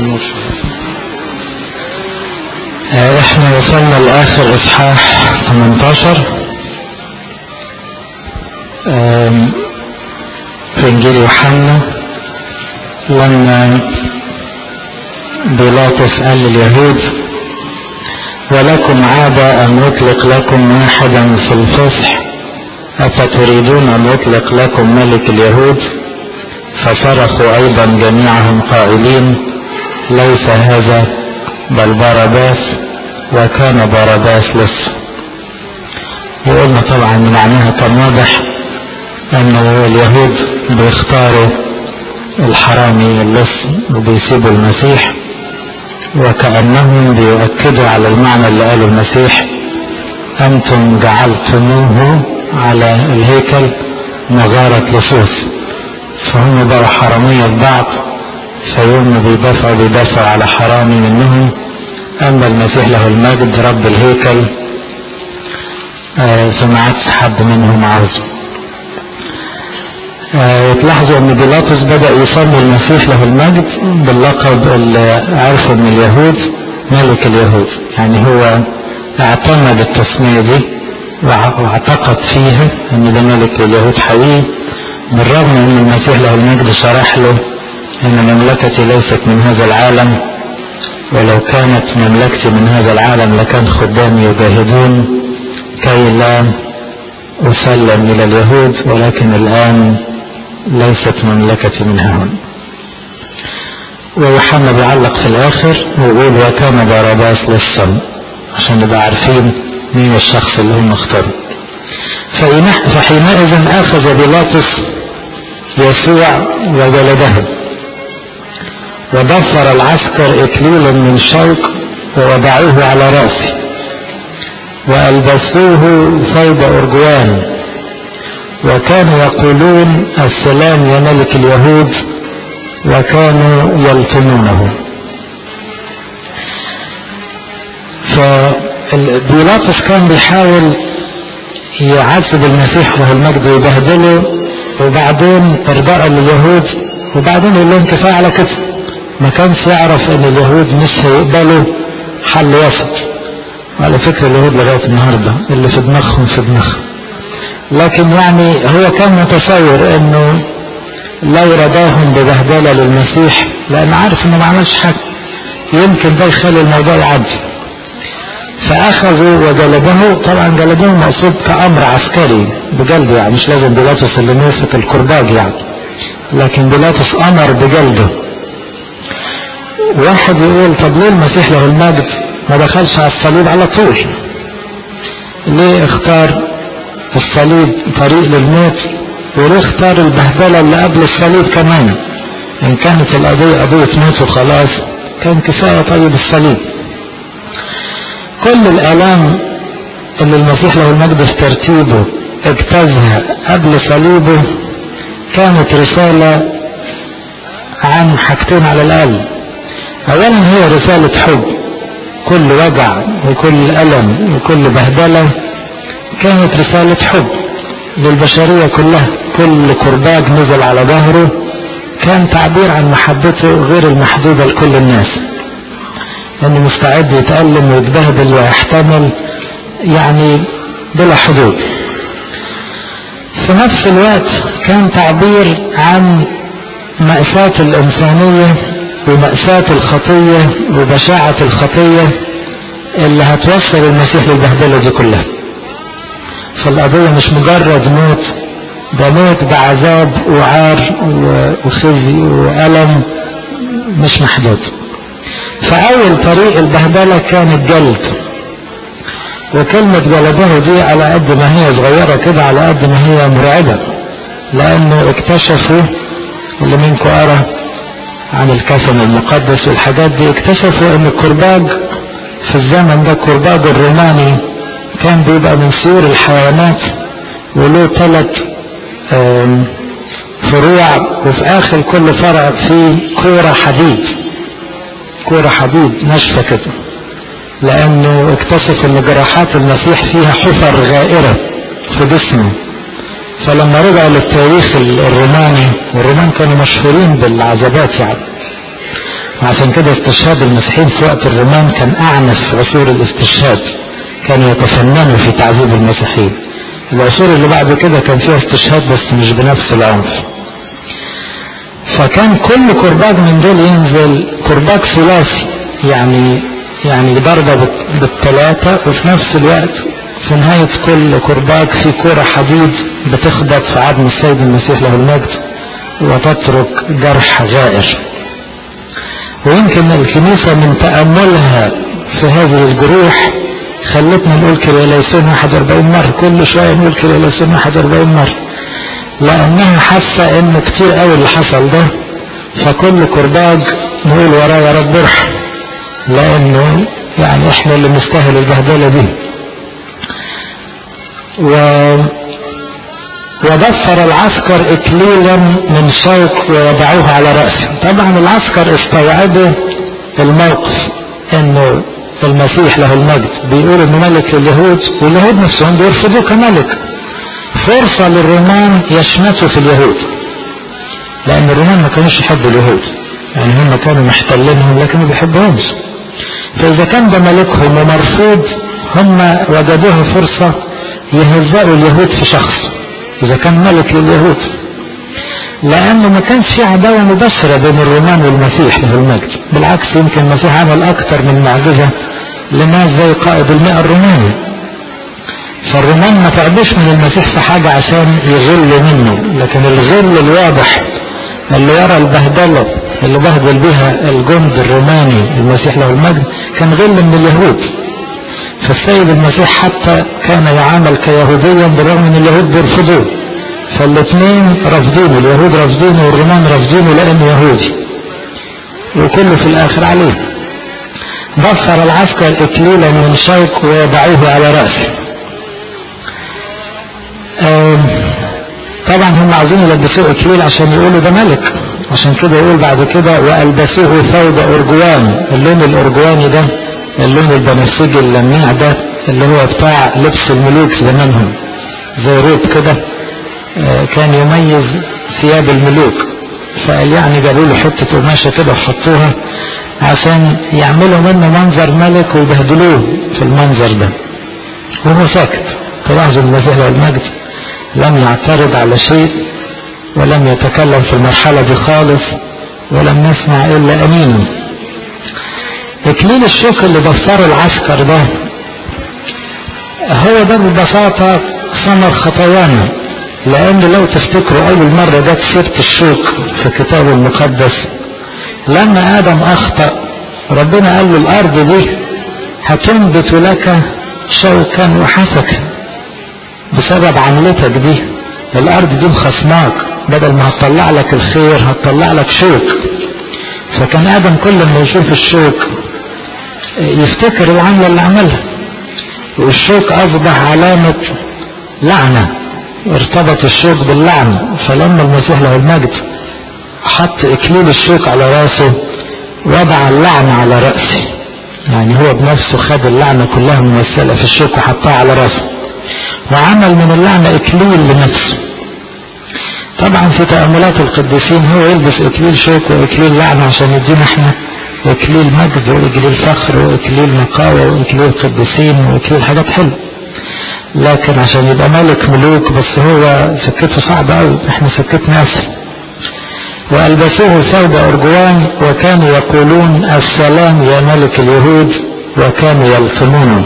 آه، احنا وصلنا لاخر اصحاح 18 آم، في انجيل يوحنا لما بيلاطس قال لليهود ولكم عادة أن يطلق لكم واحدا في الفصح أفتريدون أن يطلق لكم ملك اليهود فصرخوا أيضا جميعهم قائلين ليس هذا بل بارباس وكان بارباس لص وقلنا طبعا معناها كان واضح انه اليهود بيختاروا الحرامي اللص وبيسيبوا المسيح وكأنهم بيؤكدوا على المعنى اللي قاله المسيح أنتم جعلتموه على الهيكل مغارة لصوص فهم بقوا حرامية بعض فيوم ما بيدافعوا بيدافعوا على حرامي منهم أما المسيح له المجد رب الهيكل آه فما عادش حد منهم عاوزه آه وتلاحظوا ان بيلاطس بدأ يسمي المسيح له المجد باللقب اللي عرفه من اليهود ملك اليهود يعني هو اعتمد التسمية دي واعتقد فيها ان ده ملك اليهود حقيقي بالرغم ان المسيح له المجد شرح له ان مملكتي ليست من هذا العالم ولو كانت مملكتي من هذا العالم لكان خدامي يجاهدون كي لا أسلم إلى اليهود ولكن الآن ليست مملكتي منها هنا ويوحنا بيعلق في الآخر ويقول وكان بارباس للصم عشان نبقى عارفين مين الشخص اللي هم اختاروا فحينئذ أخذ بيلاطس يسوع وجلده وضفر العسكر إكليلا من شوك ووضعوه على رأسه وألبسوه ثوب أرجوان وكانوا يقولون السلام يا ملك اليهود وكانوا يلتمونه فبيلاطس كان بيحاول يعذب المسيح له المجد ويبهدله وبعدين ارضاء لليهود وبعدين يقول لهم كفايه على كده ما كانش يعرف ان اليهود مش هيقبلوا حل وسط على فكرة اليهود لغاية النهاردة اللي في دماغهم في دماغهم لكن يعني هو كان متصور انه لو رضاهم ببهدلة للمسيح لان عارف انه ما عملش حاجة يمكن ده يخلي الموضوع يعدي فاخذوا وجلدوه طبعا جلدوه مقصود كامر عسكري بجلده يعني مش لازم بيلاطس اللي ماسك الكرباج يعني لكن بيلاطس امر بجلده واحد يقول طب ليه المسيح له المجد ما دخلش على الصليب على طول ليه اختار الصليب طريق للموت وليه اختار البهدله اللي قبل الصليب كمان ان كانت القضيه قضيه موت وخلاص كان كفايه طيب الصليب كل الالام اللي المسيح له المجد في ترتيبه اجتازها قبل صليبه كانت رساله عن حاجتين على الاقل اولا هي رساله حب كل وجع وكل ألم وكل بهدلة كانت رسالة حب للبشرية كلها كل كرباج نزل على ظهره كان تعبير عن محبته غير المحدودة لكل الناس انه مستعد يتألم ويتبهدل ويحتمل يعني بلا حدود في نفس الوقت كان تعبير عن مأساة الإنسانية ومأساة الخطية وبشاعة الخطية اللي هتوصل المسيح للبهدلة دي كلها فالقضية مش مجرد موت ده موت بعذاب وعار وخزي وألم مش محدود فأول طريق البهدلة كان الجلد وكلمة جلده دي على قد ما هي صغيرة كده على قد ما هي مرعبة لأنه اكتشفوا اللي منكم قرأ عن الكفن المقدس والحاجات دي اكتشفوا ان الكرباج في الزمن ده الكرباج الروماني كان بيبقى من سيور الحيوانات وله ثلاث فروع وفي اخر كل فرع فيه كورة حديد كورة حديد ناشفة كده لانه اكتشف ان جراحات المسيح فيها حفر غائرة في جسمه فلما رجع للتاريخ الروماني والرومان كانوا مشهورين بالعذابات يعني عشان كده استشهاد المسيحيين في وقت الرومان كان أعنف عصور الاستشهاد كانوا يتفننوا في تعذيب المسيحيين العصور اللي بعد كده كان فيها استشهاد بس مش بنفس العنف فكان كل كرباج من دول ينزل كرباج ثلاثي يعني يعني ضربة بالثلاثة وفي نفس الوقت في نهاية كل كرباج في كرة حديد بتخبط في عظم السيد المسيح له المجد وتترك جرح غائر ويمكن الكنيسة من تأملها في هذه الجروح خلتنا نقول كرياليسون 41 مرة كل شوية نقول كرياليسون 41 مرة لأنها حاسة إن كتير قوي اللي حصل ده فكل كرباج نقول وراه يا رب ارحم لأنه يعني إحنا اللي نستاهل البهدلة دي و وبصر العسكر اكليلا من شوك ووضعوه على رأسه طبعا العسكر استوعبوا الموقف انه المسيح له المجد بيقول انه ملك لليهود واليهود نفسهم بيرفضوه كملك فرصة للرومان يشمتوا في اليهود لان الرومان ما كانوش يحبوا اليهود يعني هم كانوا محتلينهم لكن ما بيحبوهمش فاذا كان ده ملكهم ومرفوض هم وجدوها فرصة يهزأوا اليهود في شخص إذا كان ملك لليهود لأنه ما كانش في عداوة مباشرة بين الرومان والمسيح له المجد بالعكس يمكن المسيح عمل أكثر من معجزة لناس زي قائد المئة الروماني فالرومان ما تعبش من المسيح في حاجة عشان يغل منه لكن الغل الواضح اللي ورا البهدلة اللي بهدل بها الجند الروماني المسيح له المجد كان غل من اليهود فالسيد المسيح حتى كان يعامل كيهوديا بالرغم ان اليهود بيرفضوه فالاثنين رافضينه اليهود رافضينه والرومان رافضينه لانه يهودي وكله في الاخر عليه بصر العسكر اكليلا من شوك ووضعوه على راسه طبعا هم عاوزين يلبسوه اكليل عشان يقولوا ده ملك عشان كده يقول بعد كده والبسوه ثوب ارجوان اللون الارجواني ده اللون البنفسجي اللميع ده اللي هو بتاع لبس الملوك زمانهم زي روب كده كان يميز ثياب الملوك فقال يعني جابوا له حته قماشه كده وحطوها عشان يعملوا منه منظر ملك ويبهدلوه في المنظر ده وهو ساكت تلاحظوا المسيح والمجد لم يعترض على شيء ولم يتكلم في المرحله دي خالص ولم نسمع الا امينه اكليل الشوك اللي بصره العسكر ده هو ده ببساطة ثمر خطايانا لان لو تفتكروا اول مرة جت سيرة الشوك في الكتاب المقدس لما ادم اخطأ ربنا قال له الارض دي هتنبت لك شوكا وحسكا بسبب عملتك دي الارض دي مخصماك بدل ما هتطلع لك الخير هتطلع لك شوك فكان ادم كل ما يشوف الشوك يفتكر العملة اللي عملها والشوك أصبح علامة لعنة ارتبط الشوك باللعنة فلما المسيح له المجد حط إكليل الشوك على راسه وضع اللعنة على رأسه يعني هو بنفسه خد اللعنة كلها ممثلة في الشوك وحطها على راسه وعمل من اللعنة إكليل لنفسه طبعا في تأملات القديسين هو يلبس إكليل شوك وإكليل لعنة عشان يدينا احنا إكليل مجد وإكليل فخر وإكليل نقاوة وإكليل قديسين وإكليل حاجات حلوة لكن عشان يبقى ملك ملوك بس هو سكته صعبة أوي احنا سكتنا أسهل وألبسوه ثوب أرجوان وكانوا يقولون السلام يا ملك اليهود وكانوا يلطمونه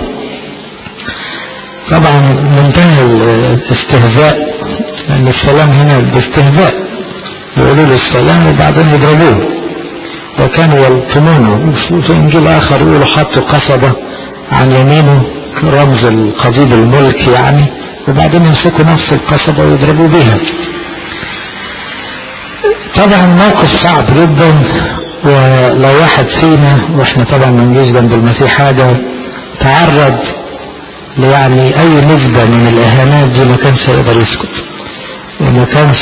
طبعا منتهى الاستهزاء لأن السلام هنا باستهزاء يقولوا له السلام وبعدين يضربوه وكانوا يلطمونه في انجيل اخر يقولوا حطوا قصبة عن يمينه رمز القضيب الملك يعني وبعدين يمسكوا نفس القصبة ويضربوا بها طبعا موقف صعب جدا ولو واحد فينا واحنا طبعا ما نجيش جنب المسيح حاجة تعرض ليعني اي نسبة من الاهانات دي ما كانش هيقدر يسكت وما كانش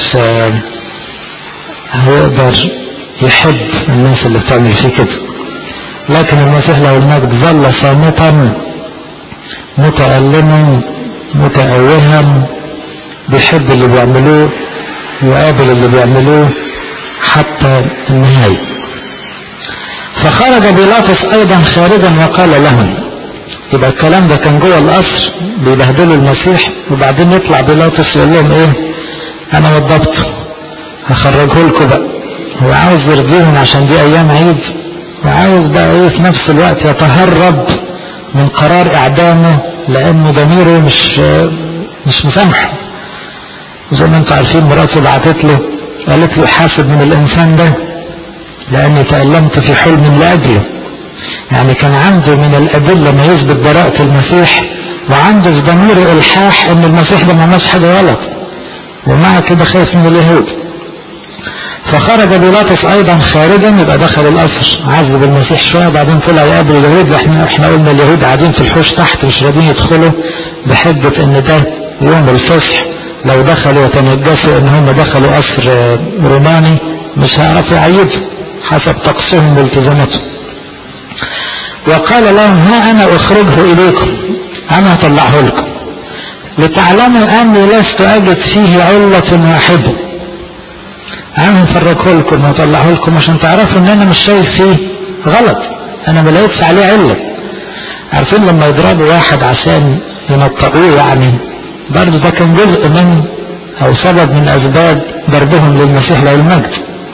هيقدر يحب الناس اللي بتعمل فيه كده لكن المسيح له المجد ظل صامتا متألما متأوها بيحب اللي بيعملوه وقابل اللي بيعملوه حتى النهاية فخرج بيلاطس ايضا خارجا وقال لهم يبقى الكلام ده كان جوه القصر بيبهدلوا المسيح وبعدين يطلع بيلاطس يقول لهم ايه انا وضبت هخرجه لكم بقى هو عاوز يرضيهم عشان دي ايام عيد وعاوز بقى ايه في نفس الوقت يتهرب من قرار اعدامه لانه ضميره مش مش مسامحه زي ما انتم عارفين مراته بعتت له قالت له حاسب من الانسان ده لاني تألمت في حلم لاجله يعني كان عنده من الادله ما يثبت براءة المسيح وعنده في ضميره الحاح ان المسيح ده ما عملش حاجه غلط ومع كده خايف من اليهود فخرج بيلاطس ايضا خارجا يبقى دخل القصر عذب المسيح شويه بعدين طلع يقابل اليهود احنا احنا قلنا اليهود قاعدين في الحوش تحت مش راضيين يدخلوا بحجه ان ده يوم الفصح لو دخلوا يتنجسوا ان هم دخلوا قصر روماني مش هيعرفوا يعيدوا حسب طقسهم والتزاماتهم وقال لهم ها انا اخرجه اليكم انا هطلعه لكم لتعلموا اني لست اجد فيه علة واحدة انا هفرجه لكم وهطلعه لكم عشان تعرفوا ان انا مش شايف فيه غلط انا ما لقيتش عليه علة عارفين لما يضربوا واحد عشان ينطقوه يعني برضه ده كان جزء من او سبب من اسباب ضربهم للمسيح له المجد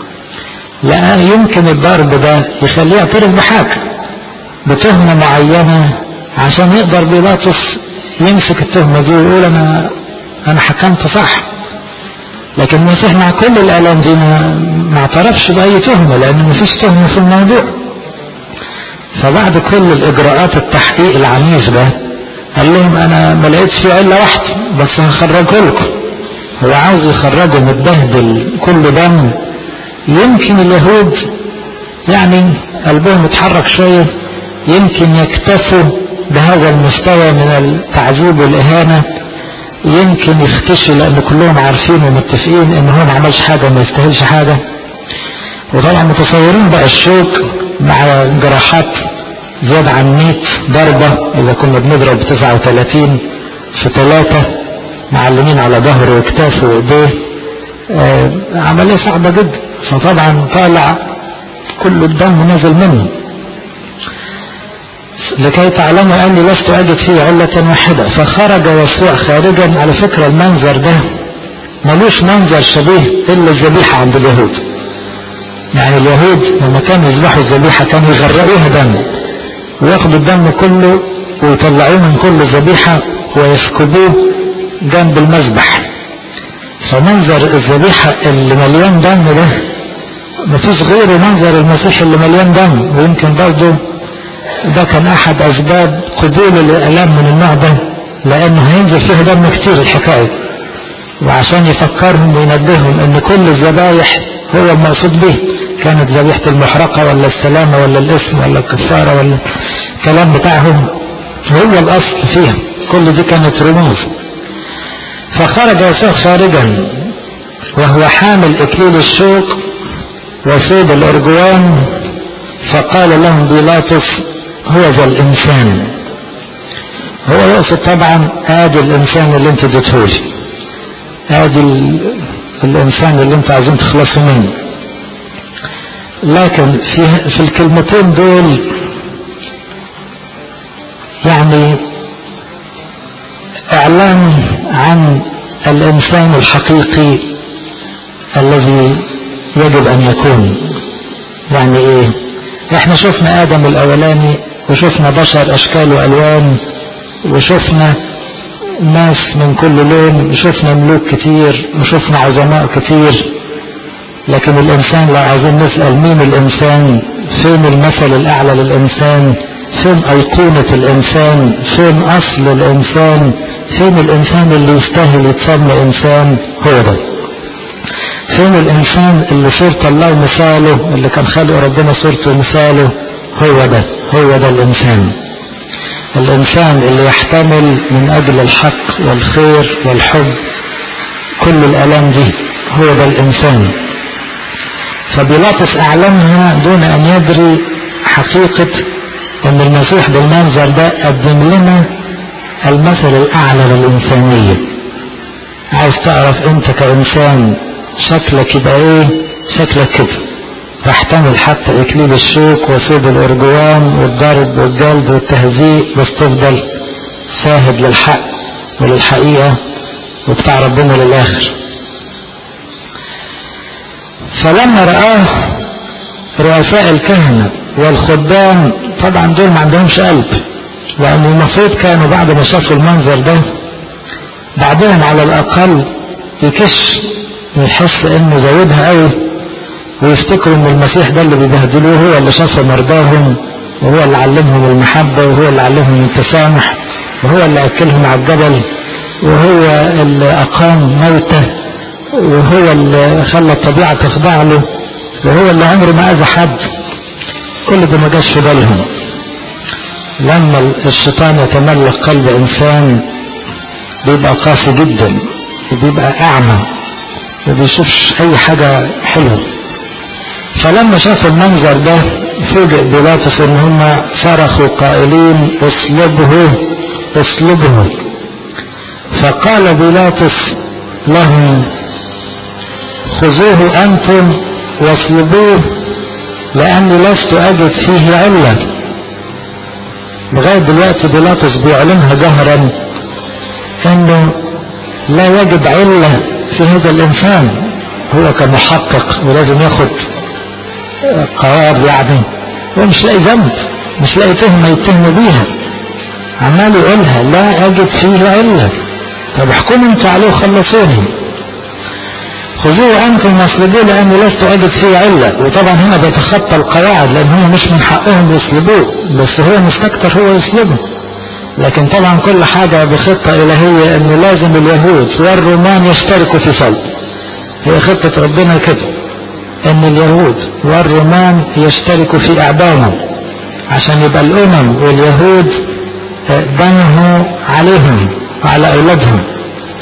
لا يمكن الضرب ده يخليه يعترف بحاجه بتهمة معينة عشان يقدر بيلاطس يمسك التهمة دي ويقول انا انا حكمت صح لكن المسيح مع كل الالام دي ما, ما اعترفش باي تهمة لان مفيش تهمة في الموضوع فبعد كل الاجراءات التحقيق العنيف ده قال لهم انا ما لقيتش فيه الا واحدة بس هخرجه لكم هو عاوز يخرجه متبهدل كل دم يمكن اليهود يعني قلبهم اتحرك شويه يمكن يكتفوا بهذا المستوى من التعذيب والإهانة يمكن يختشوا لأن كلهم عارفين ومتفقين إن هو ما عملش حاجة وما يستاهلش حاجة وطبعا متصورين بقى الشوك مع جراحات زيادة عن 100 ضربة إذا كنا بنضرب 39 في ثلاثة معلمين على ظهره وكتافه وإيديه آه عملية صعبة جدا فطبعا طالع كل الدم نازل منه لكي تعلموا أني لست أجد فيه علة واحدة فخرج يسوع خارجا على فكرة المنظر ده ملوش منظر شبيه إلا الذبيحة عند اليهود يعني اليهود لما كانوا يذبحوا الذبيحة كانوا يغرقوها دم وياخدوا الدم كله ويطلعوه من كل ذبيحة ويسكبوه جنب المذبح فمنظر الذبيحة اللي مليان دم ده مفيش غيره منظر المسيح اللي مليان دم ويمكن برضه ده كان احد اسباب قبول الالام من النوع ده لانه هينزل فيه دم كتير الحكايه وعشان يفكرهم وينبههم ان كل الذبايح هو المقصود به كانت ذبيحه المحرقه ولا السلامه ولا الاسم ولا الكفاره ولا الكلام بتاعهم هو الاصل فيها كل دي كانت رموز فخرج يسوع خارجا وهو حامل اكليل الشوق وسيد الارجوان فقال لهم بيلاطس هو ذا الانسان هو يقصد طبعا ادي الانسان اللي انت اديتهولي ادي الانسان اللي انت عايزين تخلصوا منه لكن في في الكلمتين دول يعني اعلان عن الانسان الحقيقي الذي يجب ان يكون يعني ايه احنا شفنا ادم الاولاني وشفنا بشر اشكال والوان وشفنا ناس من كل لون وشفنا ملوك كتير وشفنا عظماء كتير لكن الانسان لو عايزين نسال مين الانسان فين المثل الاعلى للانسان فين ايقونه الانسان فين اصل الانسان فين الانسان اللي يستاهل يتسمى انسان هو ده فين الانسان اللي صورة الله مثاله اللي كان خلق ربنا صورته مثاله هو ده هو ده الانسان الانسان اللي يحتمل من اجل الحق والخير والحب كل الالام دي هو ده الانسان فبيلاطس اعلنها دون ان يدري حقيقة ان المسيح بالمنظر ده قدم لنا المثل الاعلى للانسانية عايز تعرف انت كانسان شكلك يبقى ايه شكلك كده تحتمل حتى إكليل الشوك وسود الإرجوان والضرب والجلد والتهزيء بس تفضل شاهد للحق وللحقيقة وبتاع ربنا للآخر فلما رآه رؤساء الكهنة والخدام طبعا دول ما عندهمش قلب لأن المفروض كانوا بعد ما شافوا المنظر ده بعدهم على الأقل يكش ويحس إنه زودها قوي ويفتكروا إن المسيح ده اللي بيبهدلوه هو اللي شاف مرضاهم وهو اللي علمهم المحبة وهو اللي علمهم التسامح وهو اللي أكلهم على الجبل وهو اللي أقام موته وهو اللي خلى الطبيعة تخضع له وهو اللي عمره ما أذى حد كل ده ما جاش في بالهم لما الشيطان يتملك قلب إنسان بيبقى قاسي جدا وبيبقى أعمى ما بيشوفش أي حاجة حلوة فلما شافوا المنظر ده فوجئ بيلاطس إن هم صرخوا قائلين اصلبه اصلبه فقال بيلاطس لهم خذوه أنتم واصلبوه لأني لست أجد فيه علة لغاية دلوقتي بيلاطس بيعلنها جهرا انه لا يجد علة في هذا الانسان هو كمحقق ولازم ياخد قرار يعني هو مش لاقي ذنب مش لاقي تهمة يتهم بيها عمال يقولها لا اجد فيه علة طب احكموا انتوا عليه وخلصوني خذوه انتم واصلبوه لاني لست اجد فيه عله وطبعا هنا بيتخطى القواعد لان هم مش من حقهم يصلبوه بس هو مستكتر هو يصلبه لكن طبعا كل حاجه بخطه الهيه انه لازم اليهود والرومان يشتركوا في صلب هي خطه ربنا كده ان اليهود والرومان يشتركوا في اعدامه عشان يبقى الامم واليهود دمه عليهم وعلى اولادهم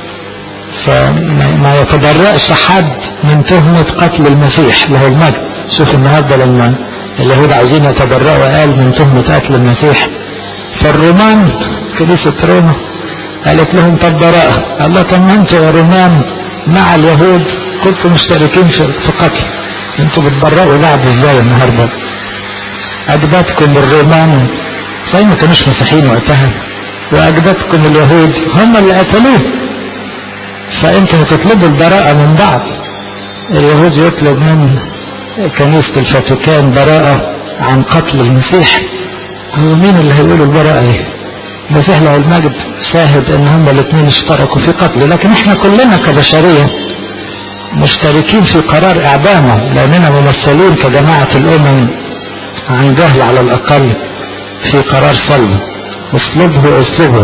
فما يتبرأش حد من تهمة قتل المسيح له المجد شوف النهارده لما اليهود عايزين يتبرأوا قال من تهمة قتل المسيح فالرومان كنيسة روما قالت لهم طب براءة قال له طب ما انتوا يا رومان مع اليهود كنتم مشتركين في قتل انتوا بتبرأوا بعض ازاي النهارده اجدادكم الرومان زي ما كانوش مسيحيين وقتها واجدادكم اليهود هم اللي قتلوه فانتوا هتطلبوا البراءة من بعض اليهود يطلب من كنيسة الفاتيكان براءة عن قتل المسيح هو مين اللي هيقولوا البراءة ايه المسيح له المجد شاهد ان هما الاثنين اشتركوا في قتله لكن احنا كلنا كبشرية مشتركين في قرار اعدامه لاننا ممثلين كجماعة الامم عن جهل على الاقل في قرار صلب اصلبه اصلبه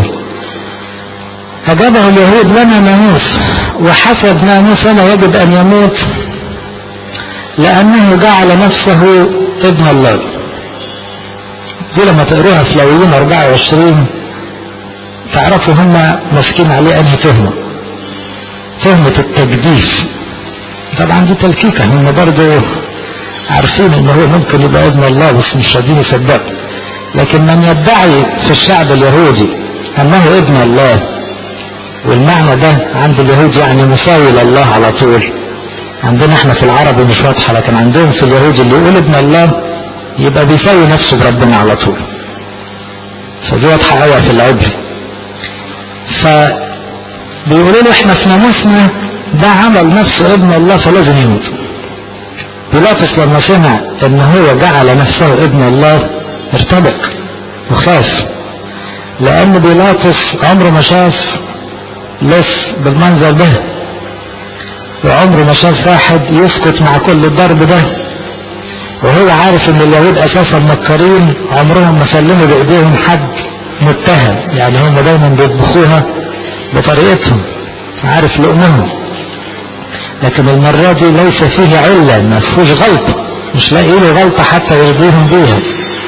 أجابه اليهود لنا ناموس وحسب ناموسنا يجب أن يموت لأنه جعل نفسه ابن الله دي لما تقروها في لاويين 24 تعرفوا هم ماسكين عليه أنهي تهمة تهمة التجديف طبعا دي تلكيكة هم برضه عارفين ان هو ممكن يبقى ابن الله بس مش راضيين يصدقوا لكن من يدعي في الشعب اليهودي انه ابن الله والمعنى ده عند اليهود يعني مساوي لله على طول عندنا احنا في العربي مش واضحه لكن عندهم في اليهود اللي يقول ابن الله يبقى بيساوي نفسه بربنا على طول فدي واضحه قوي في العبري فبيقولوا له احنا في ناموسنا ده عمل نفسه ابن الله فلازم يموت بيلاطس لما سمع ان هو جعل نفسه ابن الله ارتبك وخاف لان بيلاطس عمره ما شاف لص بالمنظر ده وعمره ما شاف واحد يسكت مع كل الضرب ده وهو عارف ان اليهود اساسا مكرين عمرهم ما سلموا بايديهم حد متهم يعني هم دايما بيطبخوها بطريقتهم عارف لقمهم لكن المرة دي ليس فيه علة ما فيهوش غلطة مش لاقي له غلطة حتى يرضيهم بيها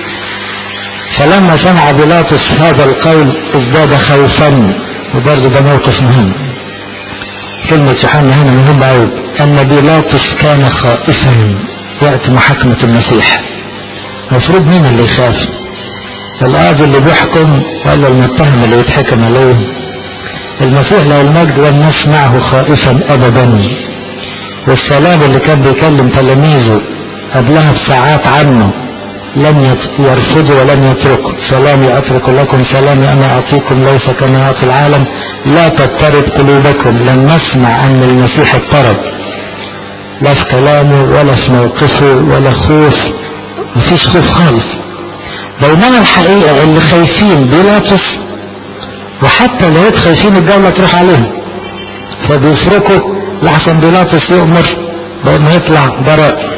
فلما سمع بيلاطس هذا القول ازداد خوفا وبرضه ده موقف مهم كلمة يوحنا هنا مهمة أوي أن بيلاطس كان خائفا وقت محاكمة المسيح المفروض مين اللي يخاف القاضي اللي بيحكم ولا المتهم اللي يتحكم عليه المسيح له المجد والناس معه خائفا أبدا والسلام اللي كان بيكلم تلاميذه قبلها بساعات عنه لم يرفضوا ولم يتركوا سلامي أترك لكم سلامي أنا أعطيكم ليس كما يعطي العالم لا تضطرب قلوبكم لم نسمع أن المسيح اضطرب لا في كلامه ولا في موقفه ولا خوف مفيش خوف خالص بينما الحقيقة اللي خايفين بيلاطس وحتى اليهود خايفين الدولة تروح عليهم فبيفرقوا لحسن بيلاطس يؤمر بأنه يطلع براء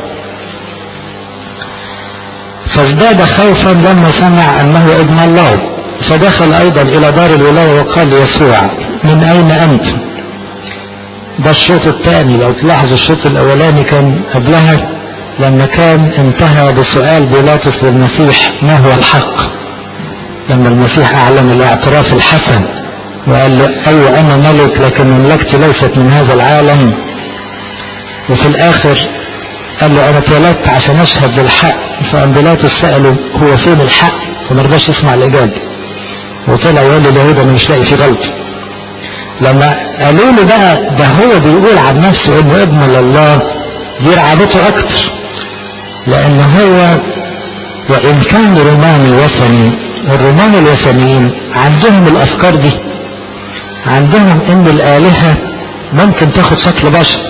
فازداد خوفا لما سمع أنه ابن الله فدخل أيضا إلى دار الولاية وقال يسوع من أين أنت ده الشوط الثاني لو تلاحظ الشوط الأولاني كان قبلها لما كان انتهى بسؤال بيلاطس للمسيح ما هو الحق لما المسيح أعلن الاعتراف الحسن وقال له أيوة أنا ملك لكن مملكتي ليست من هذا العالم وفي الآخر قال له أنا اتولدت عشان أشهد للحق فقام بيلاطس سأله هو فين الحق فما رضاش يسمع الإجابة وطلع يقول له ده أنا مش لاقي فيه غلطة لما قالوا له بقى ده هو بيقول عن نفسه إنه ابن لله دي رعبته أكتر لأن هو وإن كان روماني وثني الرومان الوثنيين عندهم الأفكار دي عندهم إن الآلهة ممكن تاخد شكل بشر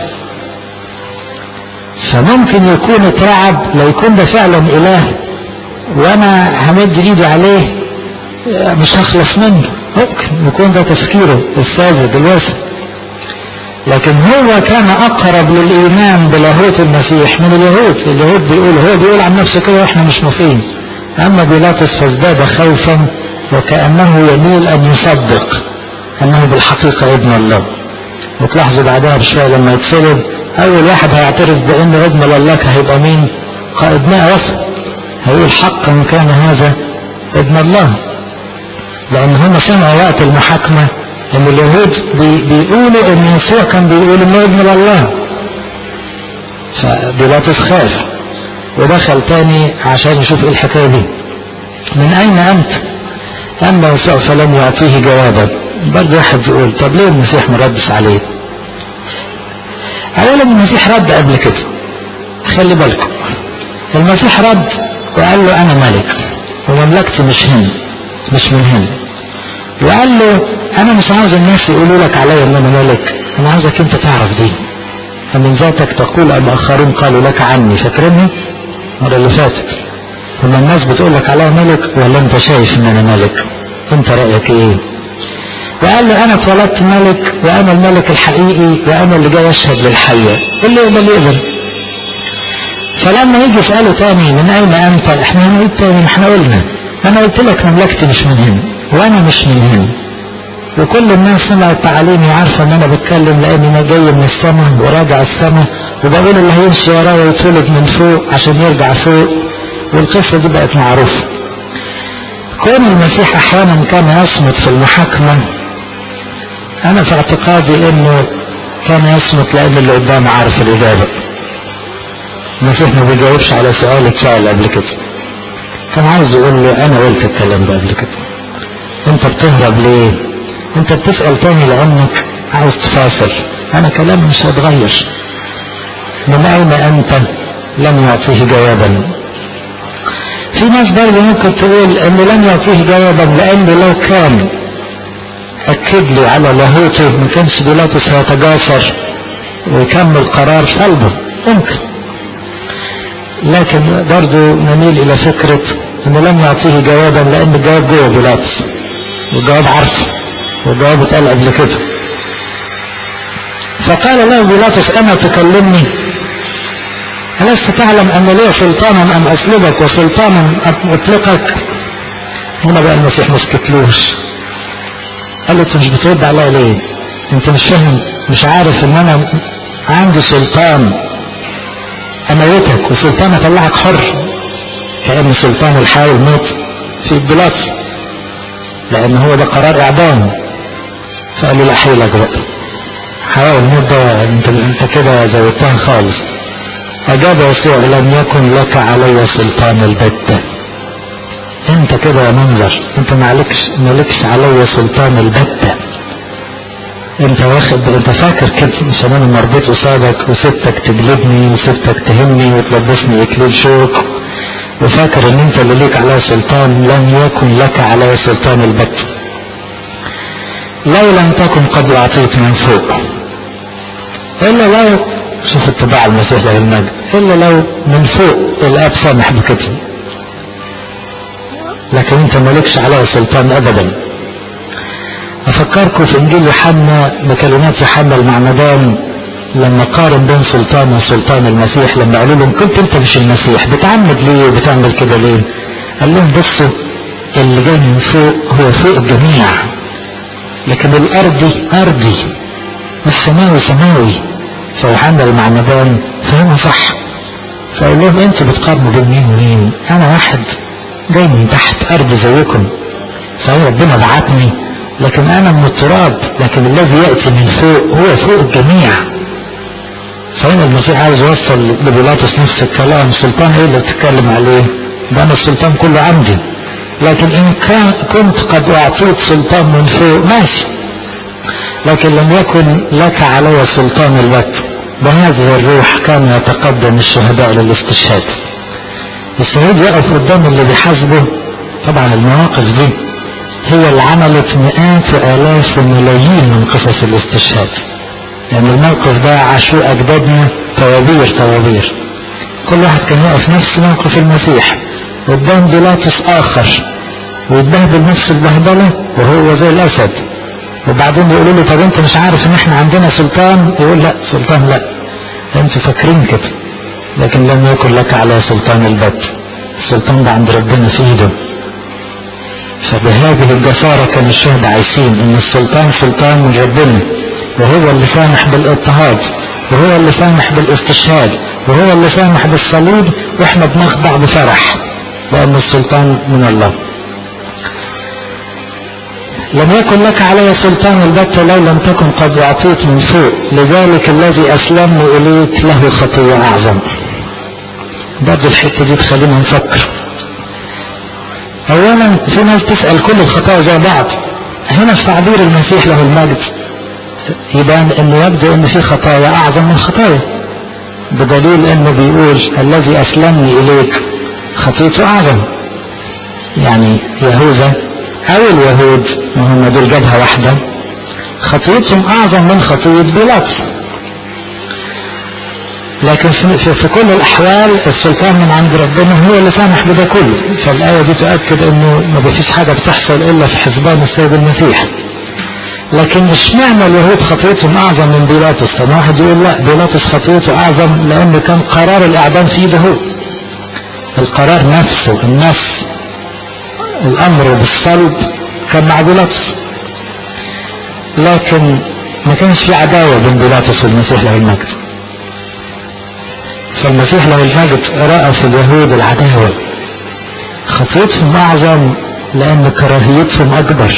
فممكن يكون اترعب لو يكون ده فعلا إله وأنا همد إيدي عليه مش هخلص منه ممكن يكون ده تفكيره الساذج الواسع لكن هو كان أقرب للإيمان بلاهوت المسيح من اليهود اليهود بيقول هو بيقول عن نفسه كده وإحنا مش موافقين أما بيلاطس فازداد خوفا وكأنه يميل أن يصدق أنه بالحقيقة ابن الله وتلاحظوا بعدها بشوية لما يتصلب أول واحد هيعترف بأن ابن الله هيبقى مين؟ قائد مئة وصل هيقول حقا كان هذا ابن الله لأن هم سمعوا وقت المحاكمة ان اليهود بي بيقولوا ان يسوع كان بيقول انه ابن الله فبيلاطس خاف ودخل تاني عشان يشوف ايه الحكايه دي من اين انت اما يسوع فلم يعطيه جوابا برضه واحد يقول طب ليه المسيح ما ردش عليه اولا المسيح رد قبل كده خلي بالكم المسيح رد وقال له انا ملك ومملكتي مش هنا مش من هنا وقال له انا مش عاوز الناس يقولوا لك عليا ان انا ملك انا عاوزك انت تعرف دي فمن ذاتك تقول ام اخرون قالوا لك عني فاكرني المره اللي فاتت لما الناس بتقول لك عليا ملك ولا انت شايف ان انا ملك انت رايك ايه وقال له انا اتولدت ملك وانا الملك الحقيقي وانا اللي جاي اشهد للحيه اللي يقدر يقدر فلما يجي يساله تاني من اين انت احنا هنقول تاني احنا قلنا انا قلت لك مملكتي مش من هنا وانا مش من هنا وكل الناس سمعت تعاليمي وعارفه ان انا بتكلم لاني انا جاي من السماء وراجع السماء وبقول اللي هيمشي ورايا يتولد من فوق عشان يرجع فوق والقصه دي بقت معروفه. كون المسيح احيانا كان يصمت في المحاكمه انا في اعتقادي انه كان يصمت لان اللي قدامه عارف الاجابه. المسيح ما بيجاوبش على سؤال اتسال قبل كده. كان عاوز يقول له انا قلت الكلام ده قبل كده. انت بتهرب ليه؟ انت بتسأل تاني لانك عاوز تفاصل انا كلامي مش هتغير من اين انت لم يعطيه جوابا في ناس برضه ممكن تقول انه لم يعطيه جوابا لانه لو كان اكد لي على لاهوته ما كانش بيلاطس هيتجاسر ويكمل قرار صلبه ممكن لكن برضه نميل الى فكره انه لم يعطيه جوابا لان الجواب جوه بيلاطس والجواب عارفه والجواب اتقال قبل كده فقال له بيلاطس اما تكلمني ألست تعلم أن لي سلطانا أن أسلبك وسلطانا أن أطلقك هنا بقى المسيح ما سكتلوش قال له أنت مش بترد عليا ليه؟ أنت مش فاهم مش عارف إن أنا عندي سلطان أموتك وسلطان أطلعك حر كأن سلطان الحياة والموت في بيلاطس لأن هو ده قرار إعدام فقال له لا حيلك بقى حياة الموت ده أنت أنت كده زودتها خالص أجاب يسوع لم يكن لك علي سلطان البتة أنت كده يا منظر أنت مالكش مالكش علي سلطان البتة انت واخد انت فاكر كده عشان انا مربوط قصادك وسبتك تجلبني وسبتك تهمني وتلبسني اكليل شوك وفاكر ان انت اللي ليك عليا سلطان لم يكن لك عليا سلطان البت لو لم تكن قد اعطيت من فوق الا لو شوف اتباع المسيح له المجد الا لو من فوق الاب سامح بكده لكن انت مالكش عليا سلطان ابدا افكركم في انجيل يوحنا بكلمات يوحنا المعمدان لما قارن بين سلطان وسلطان المسيح لما قالوا لهم كنت انت مش المسيح بتعمد ليه وبتعمل كده ليه قال لهم بصوا اللي جاي من فوق هو فوق الجميع لكن الارضي ارضي والسماوي سماوي فيوحنا المعمدان فهمها صح فقال لهم انتوا بتقارنوا بين مين ومين انا واحد جاي من تحت ارض زيكم فهو ربنا بعتني لكن انا من التراب لكن الذي ياتي من فوق هو فوق الجميع فهنا المسيح عايز يوصل لبيلاطس نفس الكلام سلطان ايه اللي بتتكلم عليه ده انا السلطان كله عندي لكن ان كان كنت قد اعطيت سلطان من فوق ماشي لكن لم يكن لك علي سلطان الوقت بهذه الروح كان يتقدم الشهداء للاستشهاد الشهيد يقف قدام اللي بيحاسبه طبعا المواقف دي هي اللي عملت مئات والاف وملايين من قصص الاستشهاد لان يعني الموقف ده عاشوه اجدادنا توابير توابير كل واحد كان يقف نفس موقف المسيح قدام بيلاطس اخر ويتبهدل نفس البهدله وهو زي الاسد وبعدين يقولوا له طب انت مش عارف ان احنا عندنا سلطان يقول لا سلطان لا انتوا فاكرين كده لكن لم يكن لك على سلطان البت السلطان ده عند ربنا في ايده فبهذه الجسارة كان الشهداء عايشين ان السلطان سلطان من ربنا وهو اللي سامح بالاضطهاد وهو اللي سامح بالاستشهاد وهو اللي سامح بالصليب واحنا بنخضع بفرح لان السلطان من الله لم يكن لك علي سلطان البتة لو لم تكن قد أعطيت من فوق لذلك الذي أسلمني إليك له خطية أعظم برضه الحتة دي تخلينا نفكر أولا في ناس تسأل كل الخطايا زي بعض هنا في تعبير المسيح له المجد يبان انه يبدو ان في خطايا اعظم من خطايا بدليل انه بيقول الذي اسلمني اليك خطيته اعظم يعني يهوذا او اليهود وهم دول جبهه واحده خطيتهم اعظم من خطيه بيلاطس لكن في, في كل الاحوال السلطان من عند ربنا هو اللي سامح بده كله فالايه دي تؤكد انه ما فيش حاجه بتحصل الا في حسبان السيد المسيح لكن اشمعنى اليهود خطيتهم اعظم من بيلاطس طب واحد يقول لا بيلاطس خطيته اعظم لان كان قرار الاعدام في ايده هو القرار نفسه النفس الامر بالصلب كان مع بيلاطس لكن ما كانش في عداوه بين بيلاطس والمسيح له المجد فالمسيح له المجد راى في اليهود العداوه خطيتهم اعظم لان كراهيتهم اكبر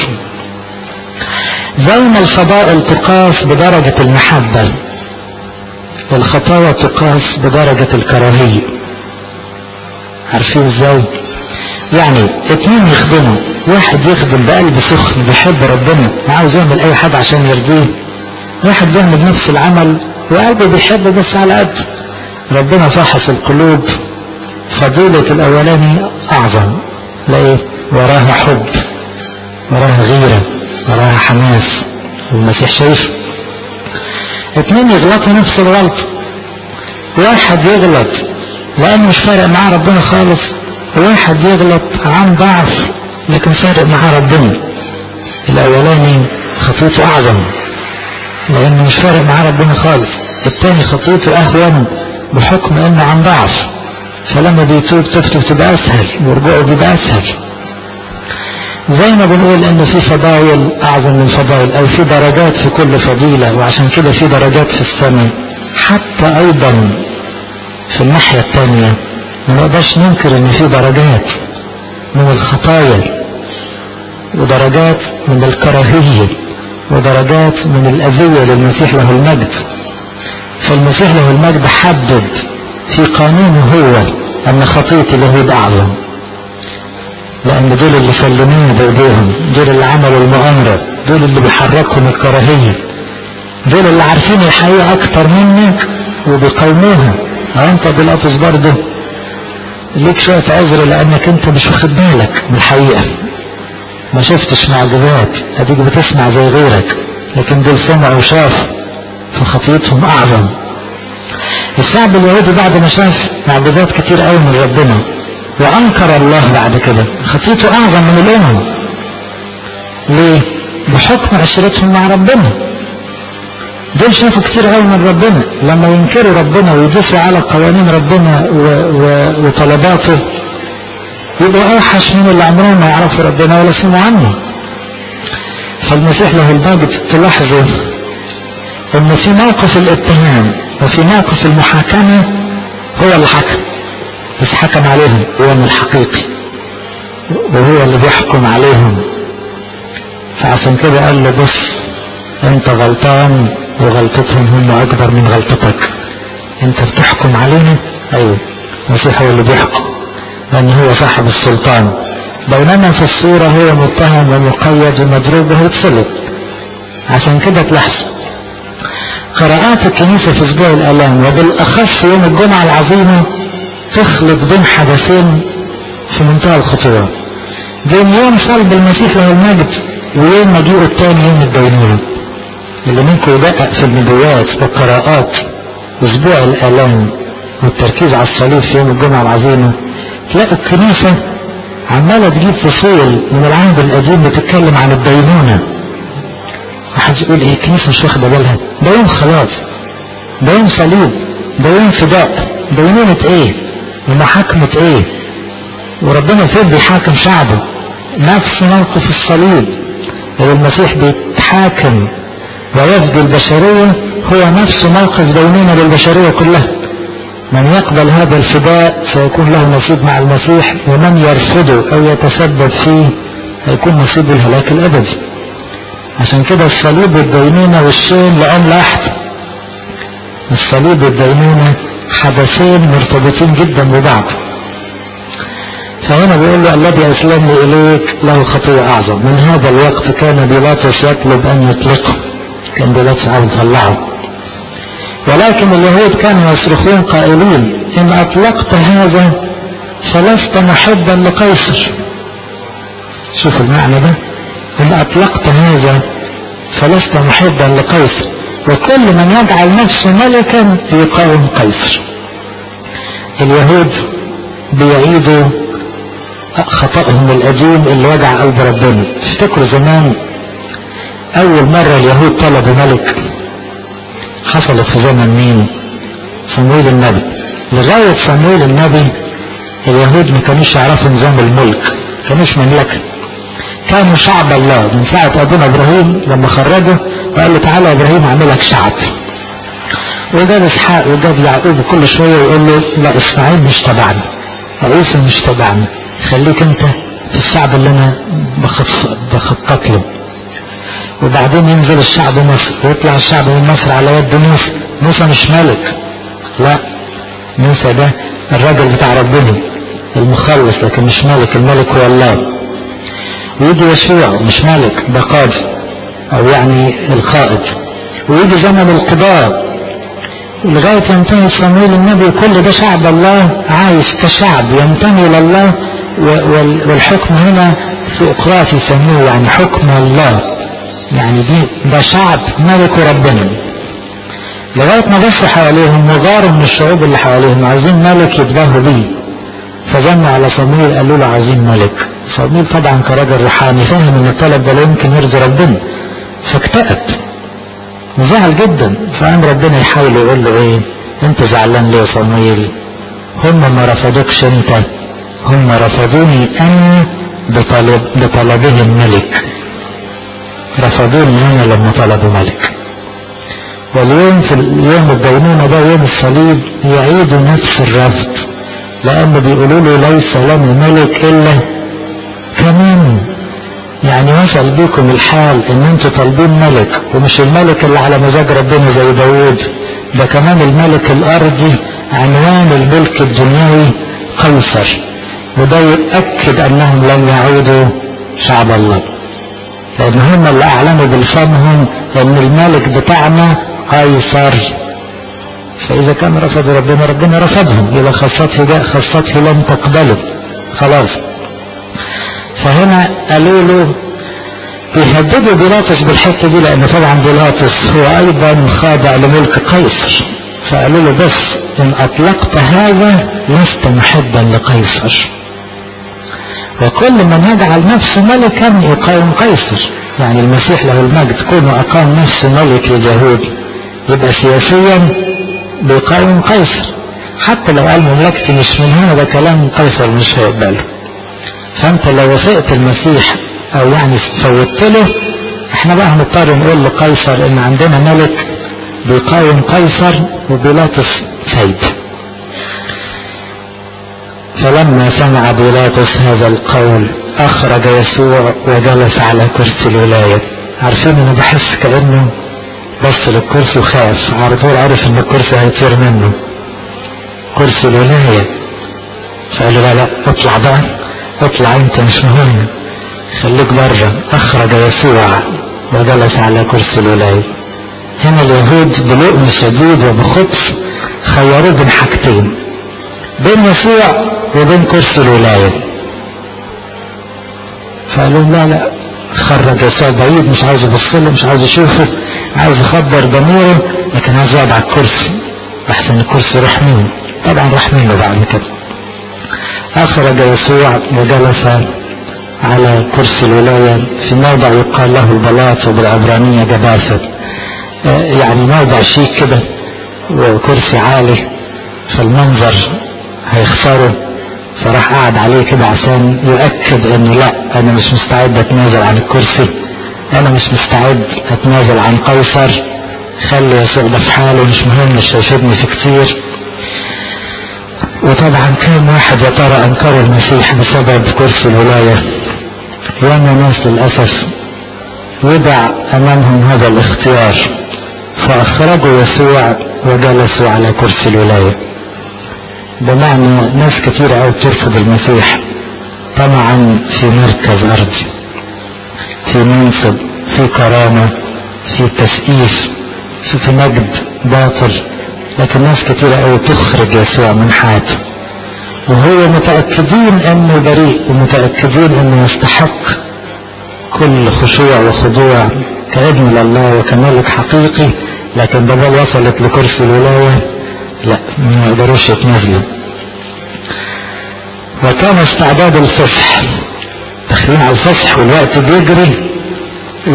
زي ما الفضائل تقاس بدرجة المحبة الخطايا تقاس بدرجة الكراهية عارفين ازاي يعني اتنين يخدموا واحد يخدم بقلب سخن بيحب ربنا عاوز يعمل اي حاجة عشان يرضيه واحد بيعمل نفس العمل وقلبه بيحب بس على قد ربنا فحص القلوب فضيلة الاولاني اعظم لا وراها حب وراها غيره وراها حماس والمسيح شايف اتنين يغلطوا نفس الغلط واحد يغلط لانه مش فارق معاه ربنا خالص واحد يغلط عن ضعف لكن فارق معاه ربنا الاولاني خطيته اعظم لانه مش فارق معاه ربنا خالص التاني خطيته اهون بحكم انه عن ضعف فلما بيتوب توبته بتبقى اسهل ورجوعه بيبقى اسهل زي ما بنقول ان في فضائل اعظم من فضائل او في درجات في كل فضيلة وعشان كده في درجات في السماء حتى ايضا في الناحية التانية ما نقدرش ننكر ان في درجات من الخطايا ودرجات من الكراهية ودرجات من الاذية للمسيح له المجد فالمسيح له المجد حدد في قانونه هو ان خطية اليهود اعظم لان دول اللي سلمونا بايديهم دول اللي عملوا المؤامرة دول اللي بيحركهم الكراهية دول اللي عارفين الحقيقة اكتر منك وبيقاوموها او انت بيلاطس برضه ليك شوية عذر لانك انت مش واخد بالك من الحقيقة ما شفتش معجزات اديك بتسمع زي غيرك لكن دول سمعوا وشافوا فخطيتهم اعظم الشعب اليهودي بعد ما شاف معجزات كتير قوي من ربنا وانكر الله بعد كده خطيته اعظم من الامم ليه بحكم عشرتهم مع ربنا دول شافوا كتير قوي من ربنا لما ينكروا ربنا ويدوسوا على قوانين ربنا و... و... وطلباته يبقوا اوحش من اللي عمرهم ما يعرفوا ربنا ولا سمعوا عنه فالمسيح له المجد تلاحظوا ان في موقف الاتهام وفي موقف المحاكمة هو اللي حكم بس حكم عليهم هو من الحقيقي وهو اللي بيحكم عليهم فعشان كده قال له بص انت غلطان وغلطتهم هم اكبر من غلطتك انت بتحكم علينا ايوه المسيح هو اللي بيحكم لان هو صاحب السلطان بينما في الصورة هو متهم ومقيد ومضروب وهيتسلط عشان كده تلاحظ قراءات الكنيسة في اسبوع الالام وبالاخص يوم الجمعة العظيمة تخلط بين حدثين في منتهى الخطورة بين يوم صلب المسيح له المجد ويوم مجيئه الثاني يوم الدينونة اللي منكم يدقق في النبوات والقراءات اسبوع الالام والتركيز على الصليب في يوم الجمعة العظيمة تلاقي الكنيسة عمالة تجيب فصول من العهد القديم بتتكلم عن الدينونة واحد يقول ايه الكنيسة مش واخدة بالها ده يوم خلاص ده يوم صليب ده يوم فداء دينونة ايه ومحاكمة ايه وربنا فين بيحاكم شعبه نفس موقف الصليب والمسيح بيتحاكم ويفدي البشرية هو نفس موقف دينونة للبشرية كلها من يقبل هذا الفداء سيكون له نصيب مع المسيح ومن يرفضه او يتسبب فيه هيكون نصيب الهلاك الابدي عشان كده الصليب والدينونة والشين لأن لحد الصليب والدينونة حدثين مرتبطين جدا ببعض فهنا بيقول له الذي أسلمني إليك له خطية أعظم من هذا الوقت كان بيلاطس يطلب أن يطلقه كان بيلاطس عاوز يطلعه ولكن اليهود كانوا يصرخون قائلين إن أطلقت هذا فلست محبا لقيصر شوف المعنى ده إن أطلقت هذا فلست محبا لقيصر وكل من يجعل نفسه ملكا يقاوم قيصر اليهود بيعيدوا خطأهم القديم اللي وجع قلب ربنا افتكروا زمان أول مرة اليهود طلبوا ملك حصلت في زمن مين صمويل النبي لغاية صمويل النبي اليهود ما كانوش يعرفوا نظام الملك كانوش مملكة كانوا شعب الله من ساعة أبونا إبراهيم لما خرجه وقال له تعالى يا إبراهيم أعملك شعب وجاب إسحاق وجاب يعقوب كل شوية يقول له لا إسماعيل مش تبعنا عيسى مش تبعنا خليك أنت في الشعب اللي أنا بخطط له وبعدين ينزل الشعب مصر ويطلع الشعب من مصر على يد موسى موسى مش ملك لا موسى ده الراجل بتاع ربنا المخلص لكن مش ملك الملك هو الله ويجي يشوع مش ملك ده قاضي او يعني القائد ويجي زمن القضاء لغاية ينتهي صمويل النبي كل ده شعب الله عايش كشعب ينتمي لله والحكم هنا في اقراء يسموه يعني حكم الله يعني دي ده شعب ملك ربنا لغاية ما بصوا حواليهم وغاروا من الشعوب اللي حواليهم عايزين ملك يتباهوا بيه فظنوا على صمويل قالوا له عايزين ملك صمويل طبعا كراجل روحاني فاهم ان الطلب ده لا يمكن يرضي ربنا فاكتئب وزعل جدا فقام ربنا يحاول يقول له ايه انت زعلان ليه يا صمويل هم ما رفضوكش انت هم رفضوني انا بطلب بطلبهم ملك رفضوني انا لما طلبوا ملك واليوم في يوم الدينونة ده يوم الصليب يعيدوا نفس الرفض لأن بيقولوا له ليس لنا ملك إلا كمان يعني وصل بيكم الحال ان انتوا طالبين ملك ومش الملك اللي على مزاج ربنا زي داوود ده كمان الملك الارضي عنوان الملك الدنيوي قيصر وده يؤكد انهم لن يعودوا شعب الله لان هم اللي اعلنوا بلسانهم ان الملك بتاعنا قيصر فاذا كان رفض ربنا ربنا رفضهم يبقى خاصته جاء خاصته لم تقبله خلاص فهنا قالوا له يهددوا بيلاطس بالحته دي لان طبعا بيلاطس هو ايضا خاضع لملك قيصر فقالوا له بس ان اطلقت هذا لست محبا لقيصر وكل من يجعل نفسه ملكا يقاوم قيصر يعني المسيح له المجد كونه اقام نفسه ملك لليهود يبقى سياسيا بيقاوم قيصر حتى لو قال مملكتي مش من هنا ده كلام قيصر مش هيقبله فانت لو وافقت المسيح او يعني فوتت له احنا بقى هنضطر نقول لقيصر ان عندنا ملك بيقاوم قيصر وبيلاطس سيد فلما سمع بيلاطس هذا القول اخرج يسوع وجلس على كرسي الولاية عارفين انا بحس كأنه بص للكرسي وخاف على طول عارف ان الكرسي هيطير منه كرسي الولاية فقال له لا لا اطلع بقى اطلع انت مش مهم خليك بره اخرج يسوع وجلس على كرسي الولاية هنا اليهود بلؤم شديد وبخبث خيروه بين حاجتين بين يسوع وبين كرسي الولاية فقالوا لا لا خرج يسوع بعيد مش عاوز يبص له مش عاوز يشوفه عاوز يخدر ضميره لكن عاوز يقعد على الكرسي احسن الكرسي راح منه طبعا راح منه بعد كده اخرج يسوع وجلس على كرسي الولاية في موضع يقال له البلاط وبالعبرانية جباسة يعني موضع شيك كده وكرسي عالي فالمنظر هيخسره فراح قعد عليه كده عشان يؤكد انه لا انا مش مستعد اتنازل عن الكرسي انا مش مستعد اتنازل عن قيصر خلي يسوع ده في حاله مش مهم مش هيفيدني في كتير وطبعا كم واحد يا ترى انكروا المسيح بسبب كرسي الولاية وانا ناس للاسف وضع امامهم هذا الاختيار فاخرجوا يسوع وجلسوا على كرسي الولايه بمعنى ناس كتير قوي بترفض المسيح طمعا في مركز ارضي في منصب في كرامة في تسقيف في, في مجد باطل لكن ناس كتير قوي تخرج يسوع من حياته وهو متأكدين انه بريء ومتأكدين انه يستحق كل خشوع وخضوع كابن لله وكملك حقيقي لكن بدل وصلت لكرسي الولايه لا ما يقدروش يتنازلوا وكان استعداد الفصح داخلين على الفصح والوقت بيجري و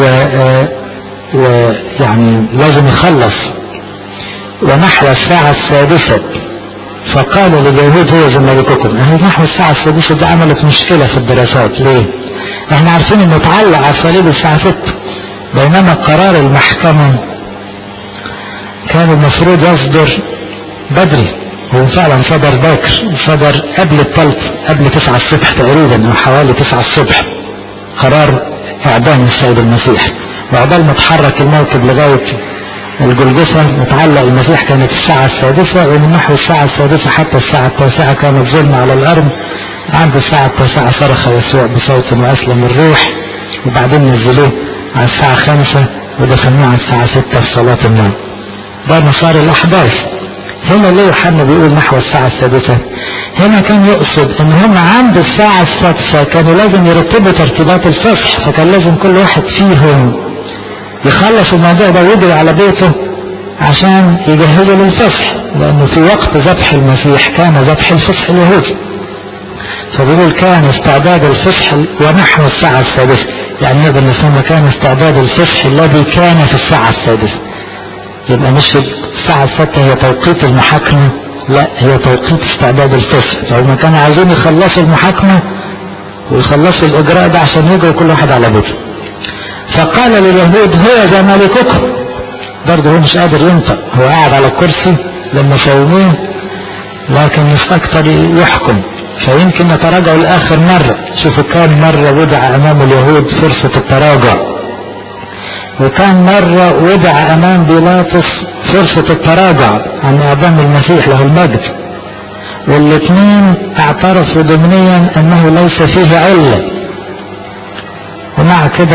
ويعني لازم يخلص ونحو الساعة السادسة فقال لليهود هو زمالككم اهي نحو الساعة السادسة دي عملت مشكلة في الدراسات ليه؟ احنا عارفين انه اتعلق على الصليب الساعة 6 بينما قرار المحكمة كان المفروض يصدر بدري هو فعلا صدر باكر صدر قبل الثالث قبل تسعة الصبح تقريبا او حوالي تسعة الصبح قرار اعدام السيد المسيح وعقبال ما اتحرك الموكب لغاية الجلجسة متعلق المسيح كانت الساعة السادسة ومن نحو الساعة السادسة حتى الساعة التاسعة كانت ظلمة على الأرض عند الساعة التاسعة صرخ يسوع بصوت وأسلم الروح وبعدين نزلوه على الساعة خمسة ودفنوه على الساعة ستة في صلاة النوم ده مسار الأحداث هنا ليه يوحنا بيقول نحو الساعة السادسة هنا كان يقصد ان هم عند الساعة السادسة كانوا لازم يرتبوا ترتيبات الفصح فكان لازم كل واحد فيهم يخلص الموضوع ده ويجري على بيته عشان يجهزوا للفصح لانه في وقت ذبح المسيح كان ذبح الفصح اليهودي فبيقول كان استعداد الفصح ونحو الساعة السادسة يعني نقدر نسمى كان استعداد الفصح الذي كان في الساعة السادسة يبقى مش الساعة الستة هي توقيت المحاكمة لا هي توقيت استعداد الفصح فهم كانوا عايزين يخلصوا المحاكمة ويخلصوا الإجراء ده عشان يجروا كل واحد على بيته فقال لليهود هو ذا ملككم برضه هو مش قادر ينطق هو قاعد على الكرسي لما سوموه لكن مش أكتر يحكم فيمكن يتراجعوا لآخر مرة شوفوا كان مرة وضع أمام اليهود فرصة التراجع وكان مرة وضع أمام بيلاطس فرصة التراجع عن إعدام المسيح له المجد والاثنين اعترفوا ضمنيا أنه ليس فيه علة ومع كده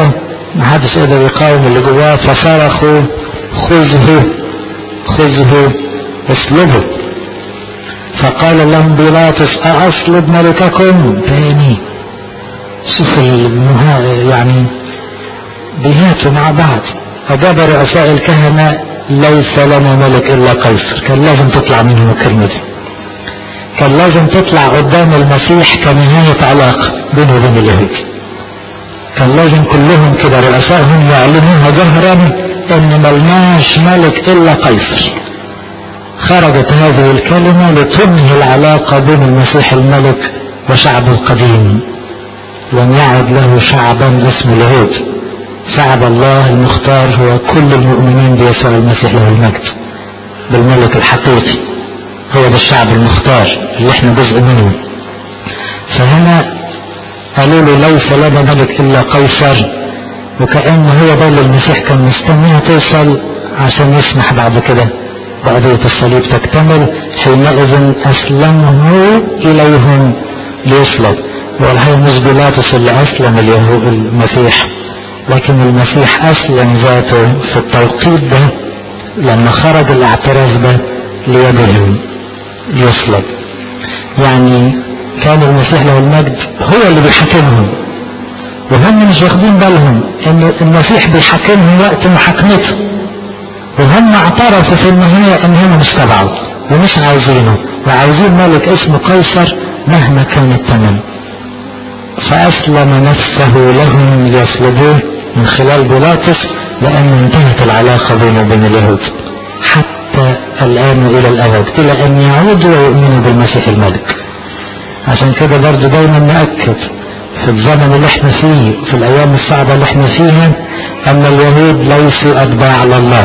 محدش قدر يقاوم اللي جواه فصرخوا خذه خذه اصلبه فقال لهم بيلاطس أأصلب ملككم تاني شوف يعني بيهاتوا مع بعض أجاب رؤساء الكهنة ليس لنا ملك إلا قيصر كان لازم تطلع منهم الكلمة دي كان لازم تطلع قدام المسيح كنهاية علاقة بينه وبين اليهود كان لازم كلهم كده رؤسائهم يعلنوها جهرا ان ملناش ملك الا قيصر خرجت هذه الكلمة لتنهي العلاقة بين المسيح الملك وشعبه القديم لم يعد له شعبا اسمه اليهود شعب الله المختار هو كل المؤمنين بيسوع المسيح له المجد بالملك الحقيقي هو ده الشعب المختار اللي احنا جزء منه فهنا قالوا له ليس لنا ملك الا قيصر وكأن هو ده اللي المسيح كان مستنيها توصل عشان يسمح بعد كده بقضية الصليب تكتمل حينئذ أسلمه إليهم ليصلب والحقيقة مش بيلاطس اللي أسلم اليهود المسيح لكن المسيح أسلم ذاته في التوقيت ده لما خرج الاعتراف ده ليدهم يصلب يعني كان المسيح له المجد هو اللي بيحاكمهم وهم مش واخدين بالهم ان المسيح بيحاكمهم وقت محاكمته وهم اعترفوا في النهاية ان هم مش تبعه ومش عايزينه وعايزين ملك اسمه قيصر مهما كان الثمن فاسلم نفسه لهم ليصلبوه من خلال بيلاطس لان انتهت العلاقة بينه وبين اليهود حتى الان والى الابد الى ان يعودوا ويؤمنوا بالمسيح الملك عشان كده برضه دايما نأكد في الزمن اللي احنا فيه في الايام الصعبة اللي احنا فيها ان اليهود ليسوا اتباع لله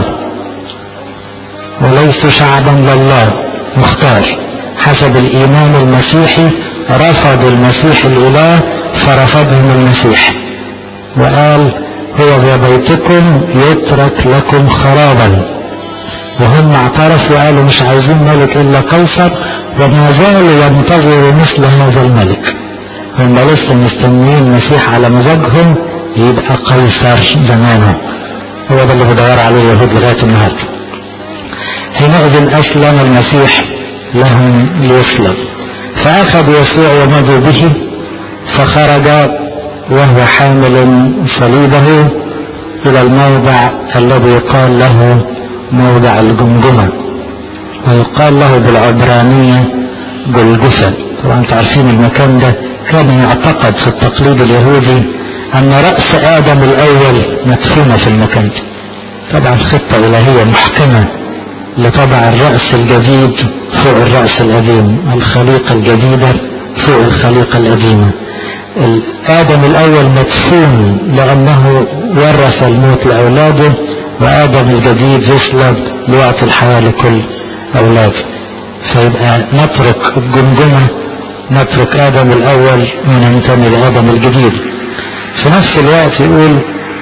وليسوا شعبا لله مختار حسب الايمان المسيحي رفض المسيح الاله فرفضهم المسيح وقال هو بيتكم يترك لكم خرابا وهم اعترفوا وقالوا مش عايزين ملك الا قيصر وما زالوا ينتظروا مثل هذا الملك هم لسه مستنيين المسيح على مزاجهم يبقى قيصر زمانه هو ده اللي بدور عليه اليهود لغايه النهارده حينئذ اسلم المسيح لهم ليصلب فاخذ يسوع ومضوا به فخرج وهو حامل صليبه الى الموضع الذي يقال له موضع الجمجمه ويقال له بالعبرانيه جلجثه طبعا انتم عارفين المكان ده كان يعتقد في التقليد اليهودي ان راس ادم الاول مدفونه في المكان ده طبعا خطه الهيه محكمه لطبع الراس الجديد فوق الراس القديم الخليقه الجديده فوق الخليقه القديمه آدم الأول مدفون لأنه ورث الموت لأولاده وآدم الجديد يصلب ليعطي الحياة لكل أولاده فيبقى نترك الجمجمة نترك آدم الأول وننتمي لآدم الجديد في نفس الوقت يقول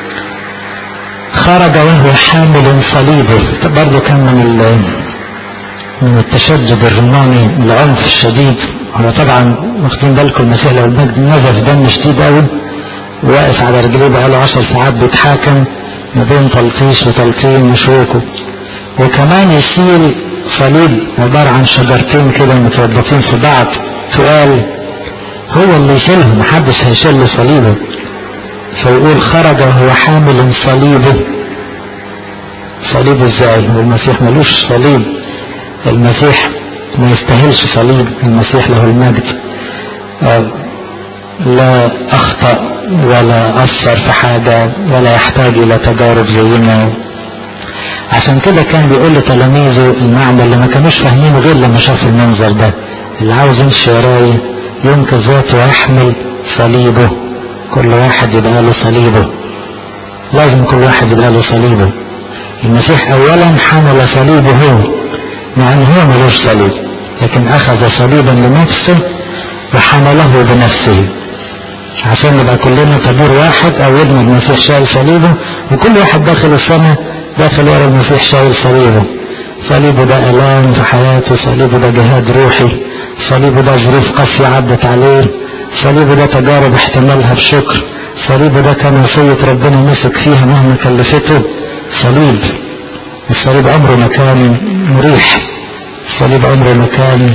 خرج وهو حامل صليبه برضه كان من من التشدد الروماني العنف الشديد هو طبعا واخدين بالكم المسيح لو المجد نزف دم شديد قوي واقف على رجليه بقاله 10 ساعات بيتحاكم ما بين تلطيش وتلطيم وشوكه وكمان يشيل صليب عبارة عن شجرتين كده متربطين في بعض تقال هو اللي يشيلهم محدش هيشيل له صليبه فيقول خرج وهو حامل صليبه صليبه ازاي هو المسيح ملوش صليب المسيح ما يستاهلش صليب المسيح له المجد آه لا اخطا ولا اثر في حاجه ولا يحتاج الى تجارب زينا عشان كده كان بيقول لتلاميذه المعنى اللي ما كانوش فاهمينه غير لما شافوا المنظر ده اللي عاوز يمشي ورايا ينقذ ذاته ويحمل صليبه كل واحد يبقى له صليبه لازم كل واحد يبقى له صليبه المسيح اولا حمل صليبه هو مع ان هو ملوش صليب لكن اخذ صليبا لنفسه وحمله بنفسه عشان نبقى كلنا طابور واحد او ابن المسيح شايل صليبه وكل واحد داخل السماء داخل ورا المسيح شايل صليبه صليبه ده الام في حياته صليبه ده جهاد روحي صليبه ده ظروف قاسيه عدت عليه صليبه ده تجارب احتمالها بشكر صليبه ده كان وصية ربنا مسك فيها مهما كلفته صليب الصليب عمره ما كان مريح الصليب عمره ما كان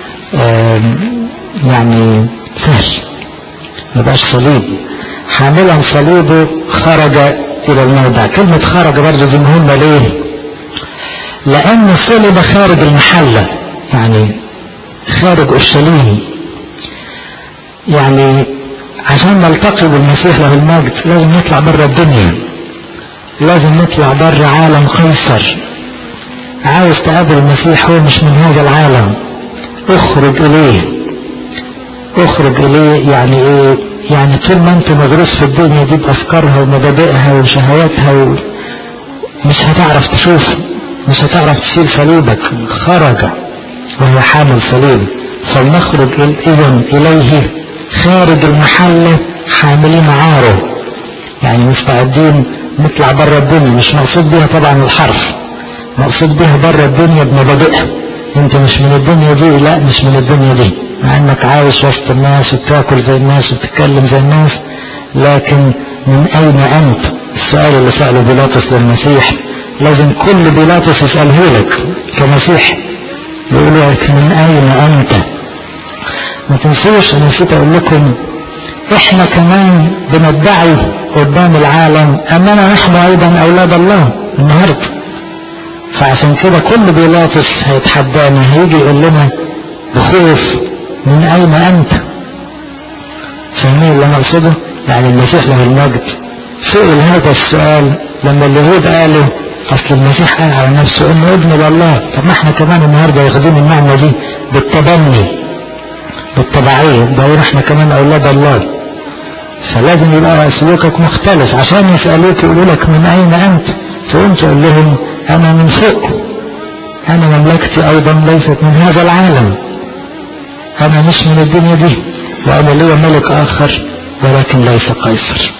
يعني سهل ما بقاش صليب حاملا صليبه خرج الى الموضع كلمة خرج برضه دي مهمة ليه لان صلب خارج المحلة يعني خارج اورشليم يعني عشان نلتقي بالمسيح له المجد لازم نطلع بره الدنيا لازم نطلع بره عالم قيصر عاوز تقابل المسيح هو مش من هذا العالم اخرج اليه اخرج اليه يعني ايه يعني طول ما انت مغروس في الدنيا دي بافكارها ومبادئها وشهواتها و... مش هتعرف تشوف مش هتعرف تشيل صليبك خرج وهو حامل صليب فلنخرج اذا اليه خارج المحلة حاملين عاره يعني مستعدين نطلع بره الدنيا مش مقصود بيها طبعا الحرف مقصود بيها بره الدنيا بمبادئها انت مش من الدنيا دي لا مش من الدنيا دي مع انك عايش وسط الناس وبتاكل زي الناس وبتتكلم زي الناس لكن من اين انت السؤال اللي سأله بيلاطس للمسيح لازم كل بيلاطس يسأله لك كمسيح يقول لك من اين انت ما تنسوش انا نسيت اقول لكم احنا كمان بندعي قدام العالم اننا نحن ايضا اولاد الله النهارده فعشان كده كل بيلاطس هيتحدانا هيجي يقول لنا بخوف من اين انت فاهمين اللي انا اقصده يعني المسيح له المجد سئل هذا السؤال لما اليهود قالوا اصل المسيح قال على نفسه انه ابن الله طب ما احنا كمان النهارده واخدين النعمه دي بالتبني بالتبعية ده احنا كمان اولاد الله فلازم يبقى سلوكك مختلف عشان يسألوك يقولوا لك من اين انت فانت تقول لهم انا من فوق انا مملكتي ايضا ليست من هذا العالم انا مش من الدنيا دي وانا لي ملك اخر ولكن ليس قيصر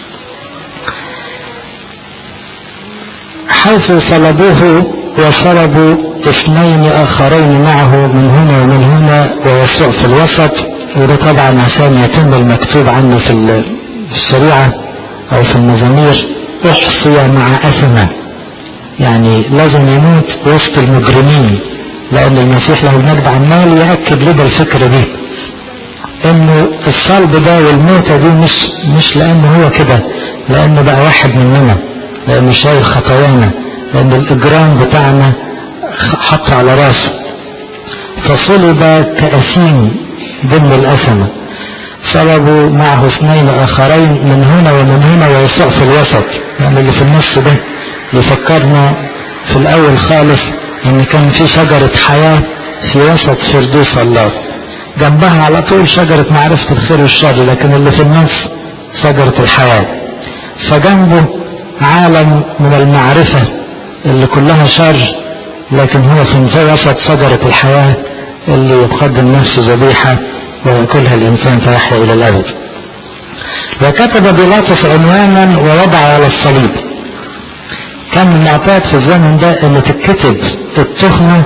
حيث صلبوه وصلبوا اثنين اخرين معه من هنا ومن هنا ويسوع في الوسط وده طبعا عشان يتم المكتوب عنه في الشريعة او في المزامير احصي مع اثمة يعني لازم يموت وسط المجرمين لان المسيح له المجد عمال يأكد لنا الفكرة دي انه الصلب ده والموتة دي مش مش لانه هو كده لانه بقى واحد مننا لانه شايل خطايانا لان الاجرام بتاعنا حط على راسه فصلب كأسيم ضمن الأسمة صلبوا معه اثنين آخرين من هنا ومن هنا ويسوع في الوسط يعني اللي في النص ده يفكرنا في الأول خالص إن كان في شجرة حياة في وسط فردوس الله جنبها على طول شجرة معرفة الخير والشر لكن اللي في النص شجرة الحياة فجنبه عالم من المعرفة اللي كلها شر لكن هو في وسط شجرة الحياة اللي يقدم نفسه ذبيحة ويأكلها الإنسان فيحيا إلى الأبد وكتب بيلاطس عنوانا ووضع على الصليب كان من المعتاد في الزمن ده ان تتكتب التهمة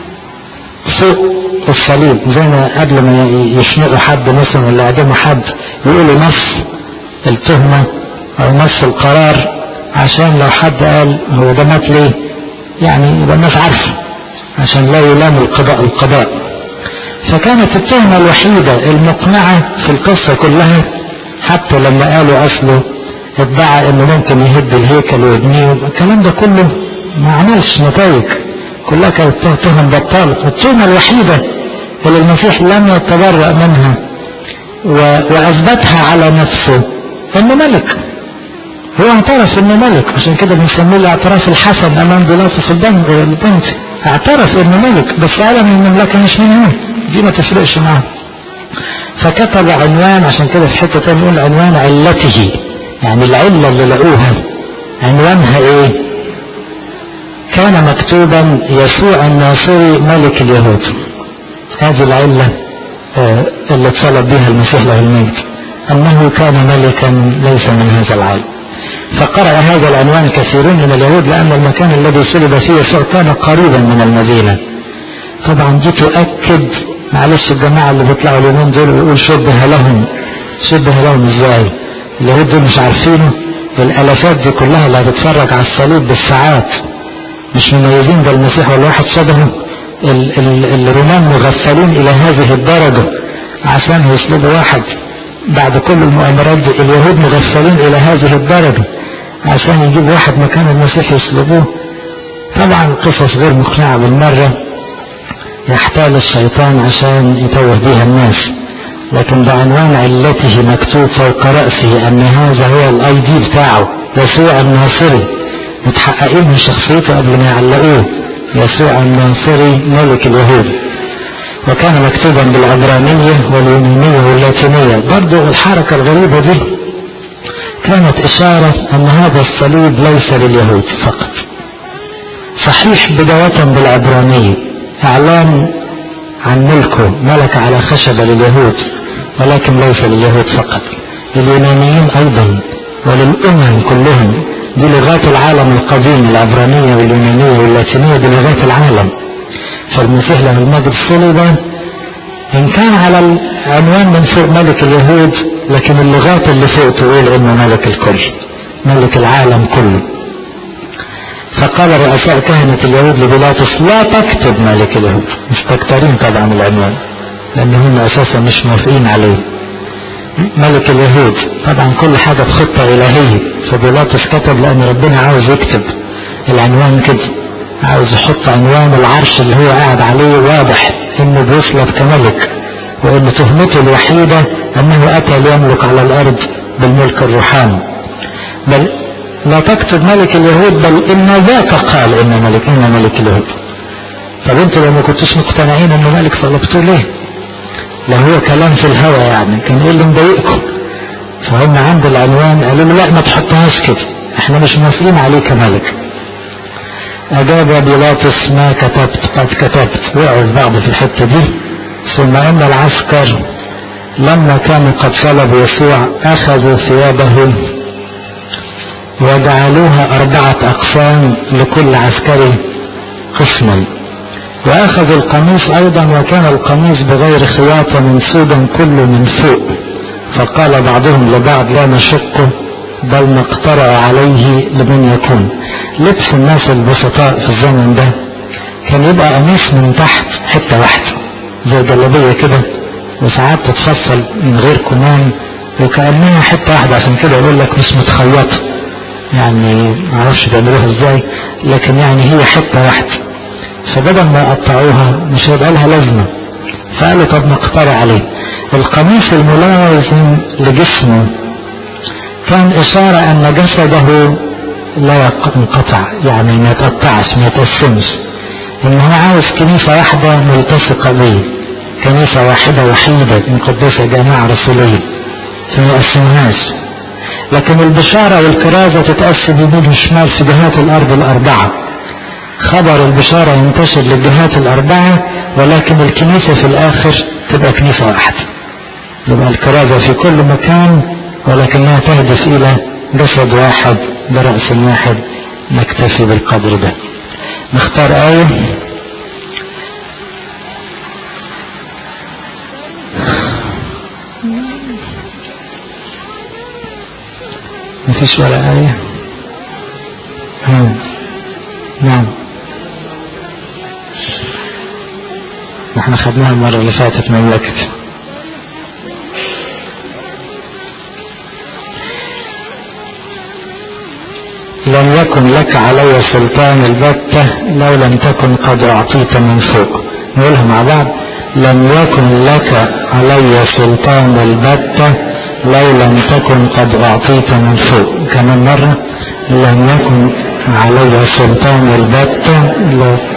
فوق الصليب زي ما قبل ما يشنقوا حد مثلا ولا يعدموا حد يقولوا نص التهمة او نص القرار عشان لو حد قال هو ده مات ليه يعني يبقى الناس عارفة عشان لا يلام القضاء القضاء فكانت التهمة الوحيدة المقنعة في القصة كلها حتى لما قالوا أصله ادعى انه ممكن يهد الهيكل ويبنيه الكلام ده كله ما عملش نتائج كلها كانت تهم بطالة التهمة الوحيدة اللي المسيح لم يتبرأ منها و... وأثبتها على نفسه انه ملك هو اعترف انه ملك عشان كده بنسميه الاعتراف الحسن امام بيلاطس البنك البنك اعترف انه ملك بس قال ان المملكه مش من هنا دي ما تفرقش معاه فكتب عنوان عشان كده في حته تانية يقول عنوان علته يعني العله اللي لقوها عنوانها ايه؟ كان مكتوبا يسوع الناصري ملك اليهود هذه العله آه اللي اتصلب بها المسيح له المجد انه كان ملكا ليس من هذا العالم فقرأ هذا العنوان كثيرون من اليهود لأن المكان الذي صلب فيه يسوع كان قريبا من المدينة طبعا دي تؤكد معلش الجماعة اللي بيطلعوا اليومين دول ويقول شبه لهم شبه لهم ازاي اليهود دول مش عارفينه الالافات دي كلها اللي هتتفرج على الصليب بالساعات مش مميزين ده المسيح ولا واحد شبهه ال ال الرومان مغفلين الى هذه الدرجة عشان يسلبوا واحد بعد كل المؤامرات دي اليهود مغفلين الى هذه الدرجة عشان يجيب واحد مكان المسيح يسلبوه طبعا قصص غير مقنعة بالمرة يحتال الشيطان عشان يتوه بيها الناس لكن بعنوان علته مكتوب فوق رأسه أن هذا هو الاي دي بتاعه يسوع الناصري متحققين من شخصيته قبل ما يعلقوه يسوع الناصري ملك اليهود وكان مكتوبا بالعبرانية واليونانية واللاتينية برضو الحركة الغريبة دي كانت إشارة أن هذا الصليب ليس لليهود فقط صحيح بداية بالعبرانية إعلان عن ملكه ملك على خشبة لليهود ولكن ليس لليهود فقط لليونانيين أيضا وللأمم كلهم دي لغات العالم القديم العبرانية واليونانية واللاتينية دي لغات العالم فالمسيح له المجد صلب إن كان على العنوان من فوق ملك اليهود لكن اللغات اللي فوق تقول إنه ملك الكل ملك العالم كله فقال رؤساء كهنة اليهود لبيلاطس لا تكتب ملك اليهود مستكترين طبعا العنوان لأن هم أساسا مش موافقين عليه ملك اليهود طبعا كل حاجة بخطة إلهية فبيلاطس كتب لأن ربنا عاوز يكتب العنوان كده عاوز يحط عنوان العرش اللي هو قاعد عليه واضح انه بيصلب كملك وان تهمته الوحيدة انه اتى ليملك على الارض بالملك الروحاني بل لا تكتب ملك اليهود بل ان ذاك قال ان ملك ان ملك اليهود طب انتوا لو ما كنتوش مقتنعين انه ملك صلبتوه ليه؟ لا هو كلام في الهوى يعني كان ايه اللي مضايقكم؟ فهم عند العنوان قالوا له لا ما تحطهاش كده احنا مش موافقين عليه كملك أجاب بيلاطس ما كتبت قد كتبت وقعوا في بعض في الحتة دي ثم أن العسكر لما كانوا قد صلبوا يسوع أخذوا ثيابه وجعلوها أربعة أقسام لكل عسكري قسما وأخذوا القميص أيضا وكان القميص بغير خياطة منسوبا كله من فوق فقال بعضهم لبعض لا نشقه بل نقترع عليه لمن يكون لبس الناس البسطاء في الزمن ده كان يبقى قميص من تحت حته واحده زي جلابيه كده وساعات تتفصل من غير كمام وكانها حته واحده عشان كده يقول لك مش متخيطه يعني معرفش بيعملوها ازاي لكن يعني هي حته واحده فبدل ما يقطعوها مش هيبقى لها لازمه فقالوا طب نقترع عليه القميص الملازم لجسمه كان إشارة أن جسده لا ينقطع يعني ما يتقطعش ما يتقسمش ان هو عاوز كنيسة واحدة ملتصقة به كنيسة واحدة وحيدة مقدسة جامعة رسولية فما يقسمهاش لكن البشارة والكرازة تتقسم يمين وشمال في جهات الأرض الأربعة خبر البشارة ينتشر للجهات الأربعة ولكن الكنيسة في الآخر تبقى كنيسة واحدة يبقى الكرازة في كل مكان ولكنها تهدف إلى جسد واحد برأس واحد نكتفي بالقدر ده نختار آية مفيش ولا آية نعم نعم احنا خدناها المرة اللي فاتت مملكة لم يكن لك علي سلطان البتة لو لم تكن قد أعطيت من فوق نقولها مع بعض لم يكن لك علي سلطان البتة لو لم تكن قد أعطيت من فوق كمان مرة لم يكن علي سلطان البتة لو